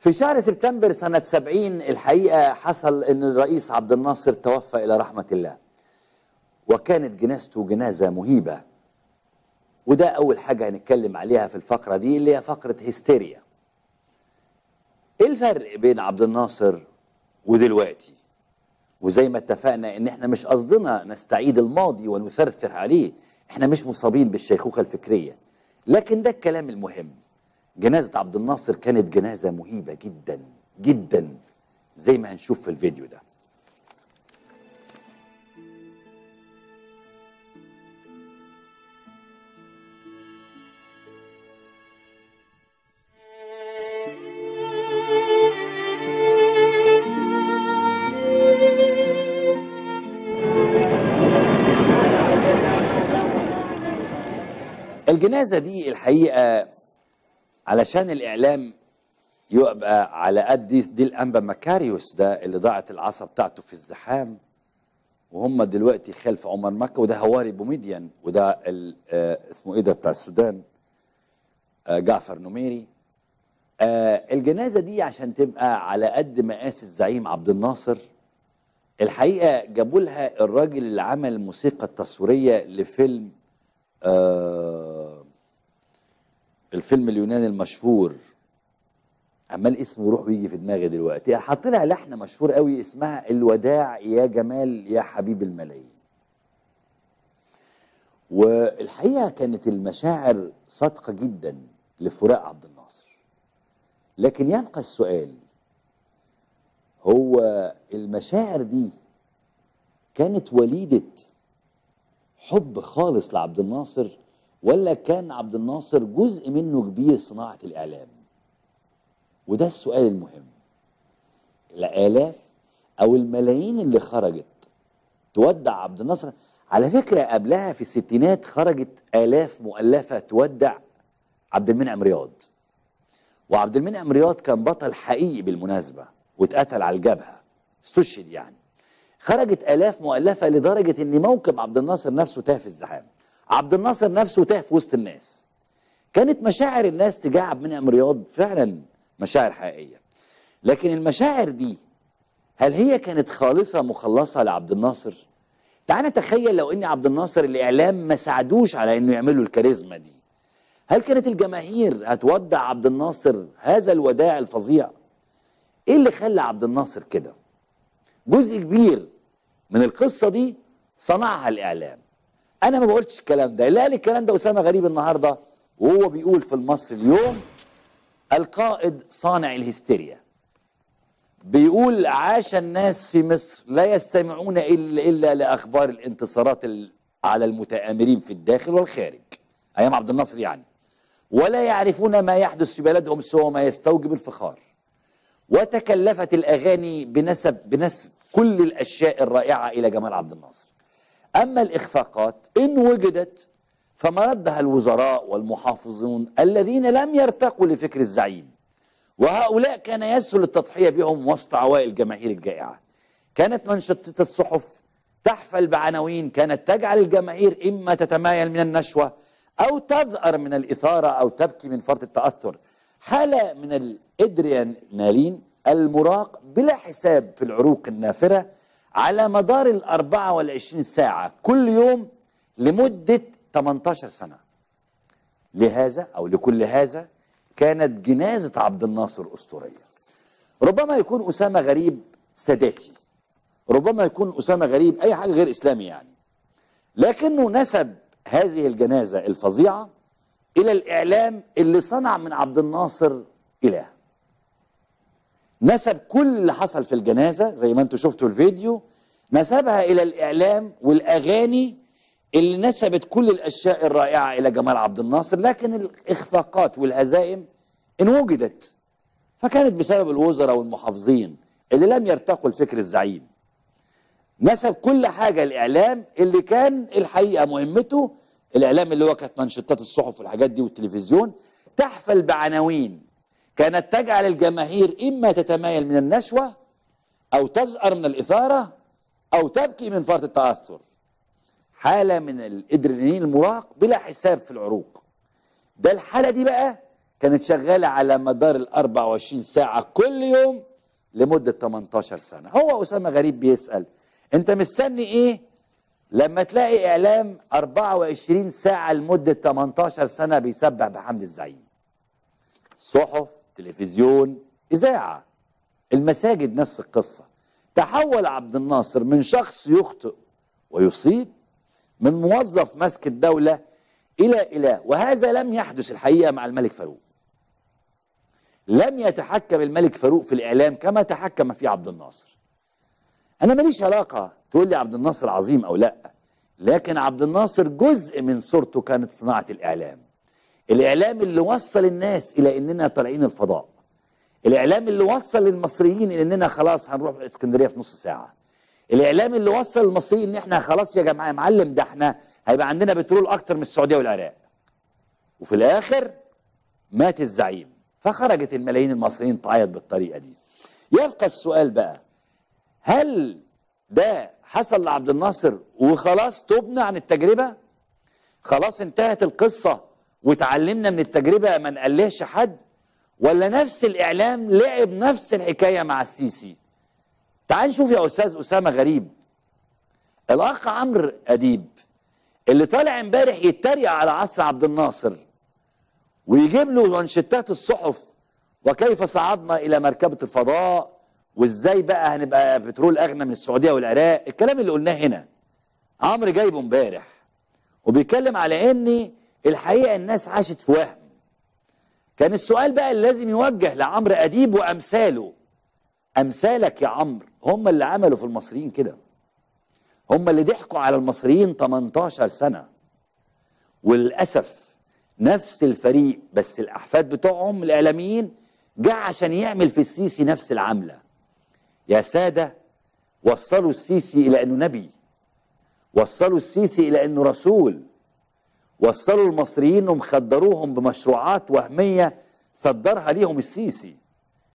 في شهر سبتمبر سنة 70 الحقيقة حصل أن الرئيس عبد الناصر توفى إلى رحمة الله وكانت جنازته جنازة مهيبة وده أول حاجة هنتكلم عليها في الفقرة دي اللي هي فقرة هستيريا إيه الفرق بين عبد الناصر ودلوقتي وزي ما اتفقنا ان احنا مش قصدنا نستعيد الماضي ونثرثر عليه احنا مش مصابين بالشيخوخة الفكرية لكن ده الكلام المهم جنازة عبد الناصر كانت جنازة مهيبة جدا جدا زي ما هنشوف في الفيديو ده الجنازة دي الحقيقة علشان الإعلام يبقى على قد دي, دي الأنبا مكاريوس ده اللي ضاعت العصا بتاعته في الزحام وهم دلوقتي خلف عمر مكة وده هواري بوميديان وده ال- آه، اسمه ايه ده بتاع السودان آه، جعفر نميري آه، الجنازة دي عشان تبقى على قد مقاس الزعيم عبد الناصر الحقيقة جابوا لها الراجل اللي عمل الموسيقى التصويرية لفيلم آه الفيلم اليوناني المشهور عمال اسمه يروح ويجي في دماغي دلوقتي حط لها لحنه مشهور قوي اسمها الوداع يا جمال يا حبيب الملايين والحقيقه كانت المشاعر صادقه جدا لفراق عبد الناصر لكن يبقى السؤال هو المشاعر دي كانت وليده حب خالص لعبد الناصر ولا كان عبد الناصر جزء منه كبير صناعة الإعلام وده السؤال المهم الآلاف أو الملايين اللي خرجت تودع عبد الناصر على فكرة قبلها في الستينات خرجت آلاف مؤلفة تودع عبد المنعم رياض وعبد المنعم رياض كان بطل حقيقي بالمناسبة واتقتل على الجبهة استشهد يعني خرجت آلاف مؤلفة لدرجة إن موكب عبد الناصر نفسه تاه في الزحام عبد الناصر نفسه تاه في وسط الناس كانت مشاعر الناس تجاه عبد المنعم رياض فعلا مشاعر حقيقية لكن المشاعر دي هل هي كانت خالصة مخلصة لعبد الناصر تعال نتخيل لو ان عبد الناصر الاعلام ما ساعدوش على انه يعملوا الكاريزما دي هل كانت الجماهير هتودع عبد الناصر هذا الوداع الفظيع ايه اللي خلى عبد الناصر كده جزء كبير من القصه دي صنعها الاعلام انا ما بقولش الكلام ده اللي قال الكلام ده اسامه غريب النهارده وهو بيقول في المصري اليوم القائد صانع الهستيريا بيقول عاش الناس في مصر لا يستمعون الا الا لاخبار الانتصارات ال- على المتآمرين في الداخل والخارج ايام عبد الناصر يعني ولا يعرفون ما يحدث في بلدهم سوى ما يستوجب الفخار وتكلفت الاغاني بنسب بنسب كل الاشياء الرائعه الى جمال عبد الناصر اما الاخفاقات ان وجدت فما ردها الوزراء والمحافظون الذين لم يرتقوا لفكر الزعيم وهؤلاء كان يسهل التضحيه بهم وسط عوائل الجماهير الجائعه كانت منشطه الصحف تحفل بعناوين كانت تجعل الجماهير اما تتمايل من النشوه او تذعر من الاثاره او تبكي من فرط التاثر حاله من الادرينالين المراق بلا حساب في العروق النافره على مدار ال 24 ساعه كل يوم لمده 18 سنه لهذا او لكل هذا كانت جنازه عبد الناصر اسطوريه ربما يكون اسامه غريب ساداتي ربما يكون اسامه غريب اي حاجه غير اسلامي يعني لكنه نسب هذه الجنازه الفظيعه الى الاعلام اللي صنع من عبد الناصر اله نسب كل اللي حصل في الجنازه زي ما انتم شفتوا الفيديو نسبها الى الاعلام والاغاني اللي نسبت كل الاشياء الرائعه الى جمال عبد الناصر لكن الاخفاقات والهزائم ان وجدت فكانت بسبب الوزراء والمحافظين اللي لم يرتقوا لفكر الزعيم نسب كل حاجه الاعلام اللي كان الحقيقه مهمته الاعلام اللي هو كانت منشطات الصحف والحاجات دي والتلفزيون تحفل بعناوين كانت تجعل الجماهير اما تتمايل من النشوه او تزأر من الاثاره او تبكي من فرط التاثر حاله من الادرينالين المراق بلا حساب في العروق ده الحاله دي بقى كانت شغالة على مدار ال 24 ساعة كل يوم لمدة 18 سنة هو أسامة غريب بيسأل أنت مستني إيه لما تلاقي إعلام 24 ساعة لمدة 18 سنة بيسبح بحمد الزعيم صحف تلفزيون إذاعة المساجد نفس القصة تحول عبد الناصر من شخص يخطئ ويصيب من موظف مسك الدولة إلى إله وهذا لم يحدث الحقيقة مع الملك فاروق لم يتحكم الملك فاروق في الإعلام كما تحكم فيه عبد الناصر أنا ماليش علاقة تقول لي عبد الناصر عظيم أو لا لكن عبد الناصر جزء من صورته كانت صناعة الإعلام الإعلام اللي وصل الناس إلى إننا طالعين الفضاء الإعلام اللي وصل للمصريين إننا خلاص هنروح اسكندرية في نص ساعة الإعلام اللي وصل المصريين إن إحنا خلاص يا جماعة يا معلم ده إحنا هيبقى عندنا بترول أكتر من السعودية والعراق وفي الآخر مات الزعيم فخرجت الملايين المصريين تعيط بالطريقة دي يبقى السؤال بقى هل ده حصل لعبد الناصر وخلاص تبنى عن التجربة خلاص انتهت القصة وتعلمنا من التجربة ما نقلهش حد ولا نفس الإعلام لعب نفس الحكاية مع السيسي تعال نشوف يا أستاذ أسامة غريب الأخ عمرو أديب اللي طالع امبارح يتريق على عصر عبد الناصر ويجيب له منشطات الصحف وكيف صعدنا إلى مركبة الفضاء وازاي بقى هنبقى بترول اغنى من السعوديه والعراق الكلام اللي قلناه هنا عمرو جايبه امبارح وبيتكلم على ان الحقيقه الناس عاشت في وهم كان السؤال بقى اللي لازم يوجه لعمرو اديب وامثاله امثالك يا عمرو هم اللي عملوا في المصريين كده هم اللي ضحكوا على المصريين 18 سنه وللاسف نفس الفريق بس الاحفاد بتوعهم الاعلاميين جه عشان يعمل في السيسي نفس العمله يا سادة وصلوا السيسي إلى أنه نبي وصلوا السيسي إلى أنه رسول وصلوا المصريين ومخدروهم بمشروعات وهمية صدرها ليهم السيسي